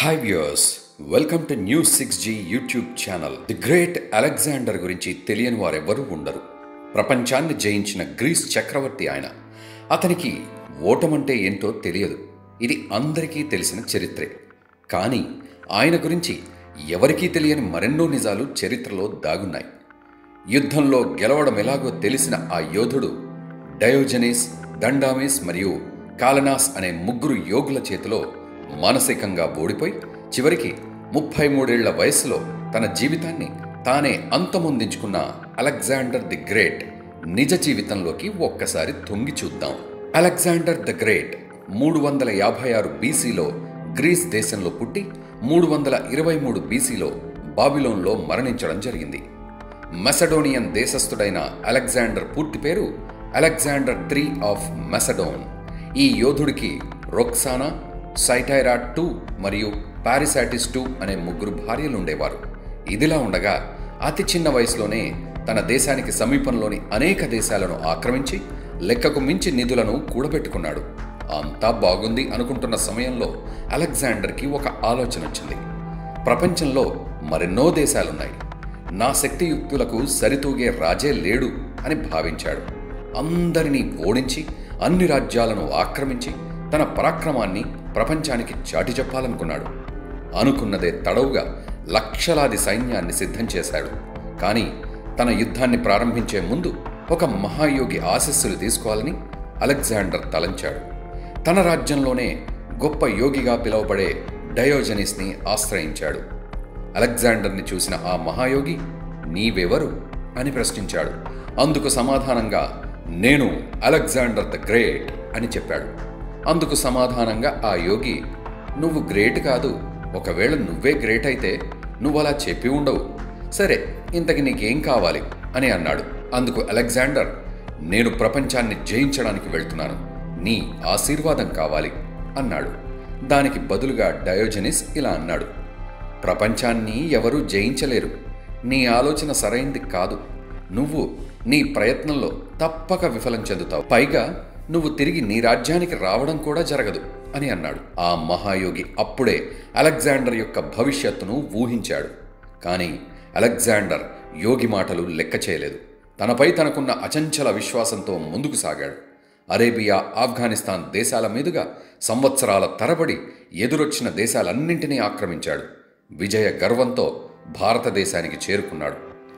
hi viewers welcome to news six G YouTube channel the great Alexander గురించి తెలియని వారెవరూ ఉండరు ప్రపంచాన్ని జయించిన గ్రీస్ చక్రవర్తి ఆయన అతనికి ఓటమంటే ఏంటో తెలియదు ఇది అందరికీ తెలిసిన చరిత్రే కానీ ఆయన గురించి ఎవరికీ తెలియని మరెన్నో నిజాలు చరిత్రలో దాగున్నాయి యుద్ధంలో గెలవడం ఎలాగో తెలిసిన ఆ యోధుడు డయోజనీస్ దండామిస్ మరియు కాలనాస్ అనే ముగ్గురు యోగుల చేతిలో మానసికంగా ఓడిపోయి చివరికి ముప్పై మూడేళ్ల వయసులో తన జీవితాన్ని తానే అంతమొందించుకున్న అలెగ్జాండర్ ది గ్రేట్ నిజ జీవితంలోకి ఒక్కసారి తొంగి చూద్దాం అలెగ్జాండర్ ద గ్రేట్ మూడు వందల యాభై ఆరు బీసీలో గ్రీస్ దేశంలో పుట్టి మూడు వందల ఇరవై మూడు బీసీలో బాబిలోన్లో మరణించడం జరిగింది మెసడోనియన్ దేశస్థుడైన అలెగ్జాండర్ పూర్తి పేరు అలెగ్జాండర్ త్రీ ఆఫ్ మెసడోన్ ఈ యోధుడికి రొక్సానా సైటైరా టూ మరియు పారిసాటిస్ టూ అనే ముగ్గురు భార్యలు ఉండేవారు ఇదిలా ఉండగా అతి చిన్న వయసులోనే తన దేశానికి సమీపంలోని అనేక దేశాలను ఆక్రమించి లెక్కకు మించి నిధులను కూడబెట్టుకున్నాడు అంతా బాగుంది అనుకుంటున్న సమయంలో అలెగ్జాండర్కి ఒక ఆలోచన వచ్చింది ప్రపంచంలో మరెన్నో దేశాలున్నాయి నా శక్తియుక్తులకు సరితూగే రాజే లేడు అని భావించాడు అందరినీ ఓడించి అన్ని రాజ్యాలను ఆక్రమించి తన పరాక్రమాన్ని ప్రపంచానికి చాటి చెప్పాలనుకున్నాడు అనుకున్నదే తడవుగా లక్షలాది సైన్యాన్ని సిద్ధం చేశాడు కానీ తన యుద్ధాన్ని ప్రారంభించే ముందు ఒక మహాయోగి ఆశస్సులు తీసుకోవాలని అలెగ్జాండర్ తలంచాడు తన రాజ్యంలోనే గొప్ప యోగిగా పిలువబడే డయోజనిస్ని ఆశ్రయించాడు అలెగ్జాండర్ని చూసిన ఆ మహాయోగి నీవెవరు అని ప్రశ్నించాడు అందుకు సమాధానంగా నేను అలెగ్జాండర్ ద గ్రేట్ అని చెప్పాడు అందుకు సమాధానంగా ఆ యోగి నువ్వు గ్రేట్ కాదు ఒకవేళ నువ్వే గ్రేట్ అయితే నువ్వు అలా చెప్పి ఉండవు సరే ఇంతకి నీకేం కావాలి అని అన్నాడు అందుకు అలెగ్జాండర్ నేను ప్రపంచాన్ని జయించడానికి వెళ్తున్నాను నీ ఆశీర్వాదం కావాలి అన్నాడు దానికి బదులుగా డయోజనిస్ ఇలా అన్నాడు ప్రపంచాన్ని ఎవరూ జయించలేరు నీ ఆలోచన సరైంది కాదు నువ్వు నీ ప్రయత్నంలో తప్పక విఫలం చెందుతావు పైగా నువ్వు తిరిగి నీ రాజ్యానికి రావడం కూడా జరగదు అని అన్నాడు ఆ మహాయోగి అప్పుడే అలెగ్జాండర్ యొక్క భవిష్యత్తును ఊహించాడు కానీ అలెగ్జాండర్ యోగి మాటలు లెక్క చేయలేదు తనపై తనకున్న అచంచల విశ్వాసంతో ముందుకు సాగాడు అరేబియా ఆఫ్ఘనిస్తాన్ దేశాల మీదుగా సంవత్సరాల తరబడి ఎదురొచ్చిన దేశాలన్నింటినీ ఆక్రమించాడు విజయ గర్వంతో భారతదేశానికి చేరుకున్నాడు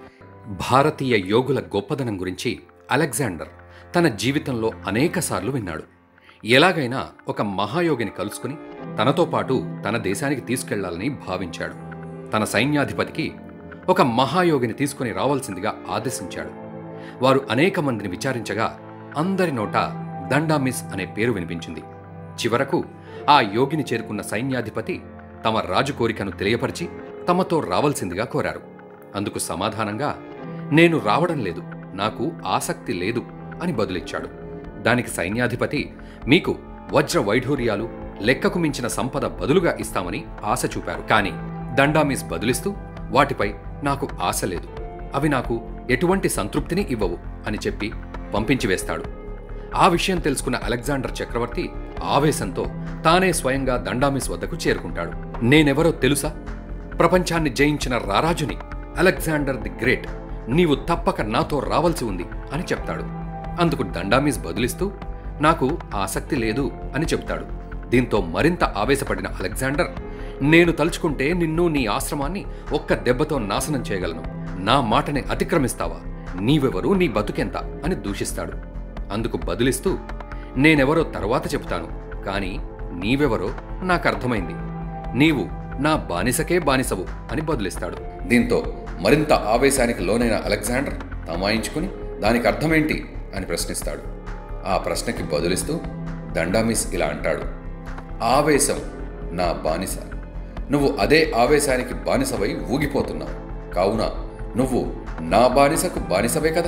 భారతీయ యోగుల గొప్పదనం గురించి అలెగ్జాండర్ తన జీవితంలో అనేకసార్లు విన్నాడు ఎలాగైనా ఒక మహాయోగిని కలుసుకుని తనతో పాటు తన దేశానికి తీసుకెళ్లాలని భావించాడు తన సైన్యాధిపతికి ఒక మహాయోగిని తీసుకుని రావాల్సిందిగా ఆదేశించాడు వారు అనేక మందిని విచారించగా అందరి నోట దండామిస్ అనే పేరు వినిపించింది చివరకు ఆ యోగిని చేరుకున్న సైన్యాధిపతి తమ రాజు కోరికను తెలియపరిచి తమతో రావాల్సిందిగా కోరారు అందుకు సమాధానంగా నేను రావడం లేదు నాకు ఆసక్తి లేదు అని బదులిచ్చాడు దానికి సైన్యాధిపతి మీకు వజ్ర వైఢూర్యాలు లెక్కకు మించిన సంపద బదులుగా ఇస్తామని ఆశ చూపారు కాని దండామిస్ బదులిస్తూ వాటిపై నాకు ఆశ లేదు అవి నాకు ఎటువంటి సంతృప్తిని ఇవ్వవు అని చెప్పి పంపించి వేస్తాడు ఆ విషయం తెలుసుకున్న అలెగ్జాండర్ చక్రవర్తి ఆవేశంతో తానే స్వయంగా దండామిస్ వద్దకు చేరుకుంటాడు నేనెవరో తెలుసా ప్రపంచాన్ని జయించిన రారాజుని అలెగ్జాండర్ ది గ్రేట్ నీవు తప్పక నాతో రావాల్సి ఉంది అని చెప్తాడు అందుకు దండామిస్ బదులిస్తూ నాకు ఆసక్తి లేదు అని చెప్తాడు దీంతో మరింత ఆవేశపడిన అలెగ్జాండర్ నేను తలుచుకుంటే నిన్ను నీ ఆశ్రమాన్ని ఒక్క దెబ్బతో నాశనం చేయగలను నా మాటని అతిక్రమిస్తావా నీవెవరు నీ బతుకెంత అని దూషిస్తాడు అందుకు బదులిస్తూ నేనెవరో తర్వాత చెప్తాను కానీ నీవెవరో నాకర్థమైంది నీవు నా బానిసకే బానిసవు అని బదులిస్తాడు దీంతో మరింత ఆవేశానికి లోనైన అలెగ్జాండర్ తమాయించుకుని దానికి అర్థమేంటి అని ప్రశ్నిస్తాడు ఆ ప్రశ్నకి బదులిస్తూ దండామిస్ ఇలా అంటాడు ఆవేశం నా బానిస నువ్వు అదే ఆవేశానికి బానిసవై ఊగిపోతున్నావు కావున నువ్వు నా బానిసకు బానిసవే కదా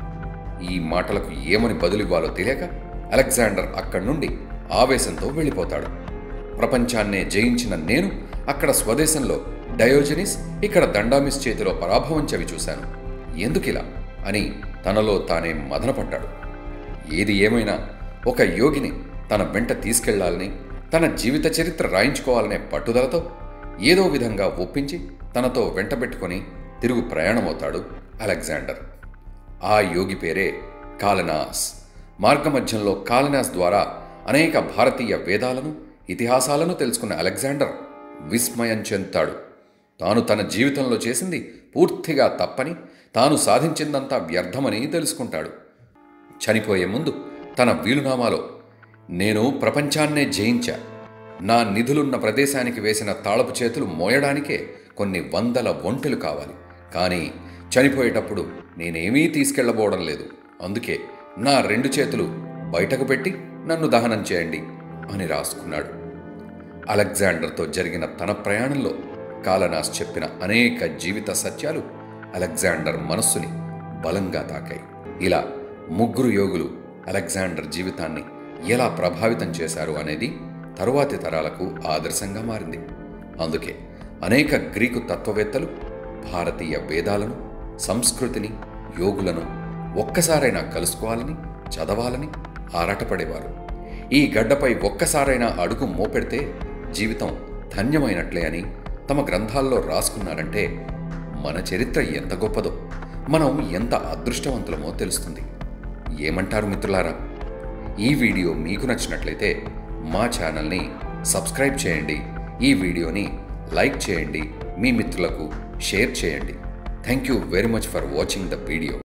ఈ మాటలకు ఏమని బదులివ్వాలో తెలియక అలెగ్జాండర్ అక్కడి నుండి ఆవేశంతో వెళ్ళిపోతాడు ప్రపంచాన్నే జయించిన నేను అక్కడ స్వదేశంలో డయోజనిస్ ఇక్కడ దండామిస్ చేతిలో పరాభవం చవి చూశాను ఎందుకిలా అని తనలో తానే మదనపడ్డాడు ఏది ఏమైనా ఒక యోగిని తన వెంట తీసుకెళ్లాలని తన జీవిత చరిత్ర రాయించుకోవాలనే పట్టుదలతో ఏదో విధంగా ఒప్పించి తనతో వెంటబెట్టుకొని తిరుగు ప్రయాణమవుతాడు అలెగ్జాండర్ ఆ యోగి పేరే కాలనాస్ మార్గమధ్యంలో కాలనాస్ ద్వారా అనేక భారతీయ వేదాలను ఇతిహాసాలను తెలుసుకున్న అలెగ్జాండర్ విస్మయం చెందుతాడు తాను తన జీవితంలో చేసింది పూర్తిగా తప్పని తాను సాధించిందంతా వ్యర్థమని తెలుసుకుంటాడు చనిపోయే ముందు తన వీలునామాలో నేను ప్రపంచాన్నే జయించా నా నిధులున్న ప్రదేశానికి వేసిన తాళపు చేతులు మోయడానికే కొన్ని వందల ఒంటెలు కావాలి కానీ చనిపోయేటప్పుడు నేనేమీ తీసుకెళ్లబోవడం లేదు అందుకే నా రెండు చేతులు బయటకు పెట్టి నన్ను దహనం చేయండి అని రాసుకున్నాడు అలెగ్జాండర్తో జరిగిన తన ప్రయాణంలో కాలనాస్ చెప్పిన అనేక జీవిత సత్యాలు అలెగ్జాండర్ మనస్సుని బలంగా తాకాయి ఇలా ముగ్గురు యోగులు అలెగ్జాండర్ జీవితాన్ని ఎలా ప్రభావితం చేశారు అనేది తరువాతి తరాలకు ఆదర్శంగా మారింది అందుకే అనేక గ్రీకు తత్వవేత్తలు భారతీయ వేదాలను సంస్కృతిని యోగులను ఒక్కసారైనా కలుసుకోవాలని చదవాలని ఆరాటపడేవారు ఈ గడ్డపై ఒక్కసారైనా అడుగు మోపెడితే జీవితం ధన్యమైనట్లే అని తమ గ్రంథాల్లో రాసుకున్నారంటే మన చరిత్ర ఎంత గొప్పదో మనం ఎంత అదృష్టవంతులమో తెలుస్తుంది ఏమంటారు మిత్రులారా ఈ వీడియో మీకు నచ్చినట్లయితే మా ఛానల్ని సబ్స్క్రైబ్ చేయండి ఈ వీడియోని లైక్ చేయండి మీ మిత్రులకు షేర్ చేయండి thank you very much for watching the video